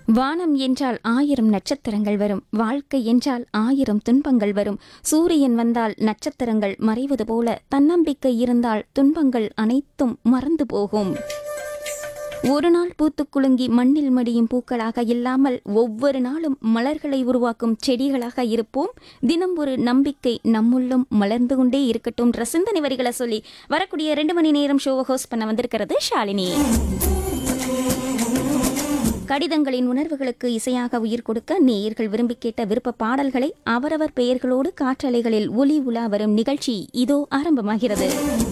வானம் என்றால் ஆயிரம் நட்சத்திரங்கள் வரும் வாழ்க்கை என்றால் ஆயிரம் துன்பங்கள் வரும் சூரியன் வந்தால் நட்சத்திரங்கள் மறைவது போல தன்னம்பிக்கை இருந்தால் துன்பங்கள் அனைத்தும் மறந்து போகும் ஒரு நாள் பூத்துக் குலுங்கி மண்ணில் மடியும் பூக்களாக இல்லாமல் ஒவ்வொரு நாளும் மலர்களை உருவாக்கும் செடிகளாக இருப்போம் தினம் ஒரு நம்பிக்கை நம்முள்ளும் மலர்ந்து கொண்டே இருக்கட்டும் என்ற சிந்தனை வரிகளை சொல்லி வரக்கூடிய ரெண்டு மணி நேரம் ஷோவை ஹோஸ்ட் பண்ண வந்திருக்கிறது ஷாலினி கடிதங்களின் உணர்வுகளுக்கு இசையாக உயிர் கொடுக்க நேயர்கள் விரும்பி கேட்ட விருப்ப பாடல்களை அவரவர் பெயர்களோடு காற்றலைகளில் ஒலி உலா வரும் நிகழ்ச்சி இதோ ஆரம்பமாகிறது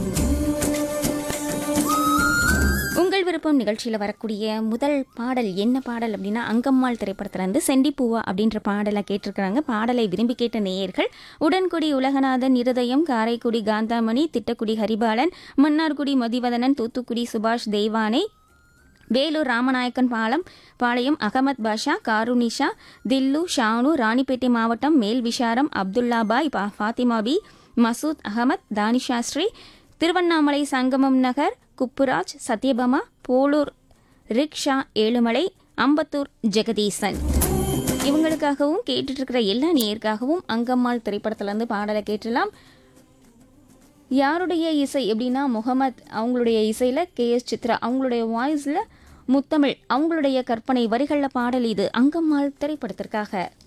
உங்கள் விருப்பம் நிகழ்ச்சியில் வரக்கூடிய முதல் பாடல் என்ன பாடல் அப்படின்னா அங்கம்மாள் திரைப்படத்திலிருந்து செண்டிப்பூவா அப்படின்ற பாடலை கேட்டிருக்கிறாங்க பாடலை விரும்பி கேட்ட நேயர்கள் உடன்குடி உலகநாதன் இருதயம் காரைக்குடி காந்தாமணி திட்டக்குடி ஹரிபாலன் மன்னார்குடி மதிவதனன் தூத்துக்குடி சுபாஷ் தெய்வானை வேலூர் ராமநாயக்கன் பாலம் பாளையம் அகமத் பாஷா காருனிஷா தில்லு ஷானு ராணிப்பேட்டை மாவட்டம் மேல் விஷாரம் அப்துல்லாபாய் பா ஃபாத்திமாபி மசூத் அகமத் தானிஷாஸ்ரீ திருவண்ணாமலை சங்கமம் நகர் குப்புராஜ் சத்யபமா போலூர் ரிக்ஷா ஏழுமலை அம்பத்தூர் ஜெகதீசன் இவங்களுக்காகவும் கேட்டுட்டு இருக்கிற எல்லா நேயருக்காகவும் அங்கம்மாள் திரைப்படத்திலேருந்து பாடலை கேட்டலாம் யாருடைய இசை எப்படின்னா முகமத் அவங்களுடைய இசையில் கே எஸ் சித்ரா அவங்களுடைய வாய்ஸில் முத்தமிழ் அவங்களுடைய கற்பனை வரிகளில் பாடல் இது அங்கம்மாள் திரைப்படத்திற்காக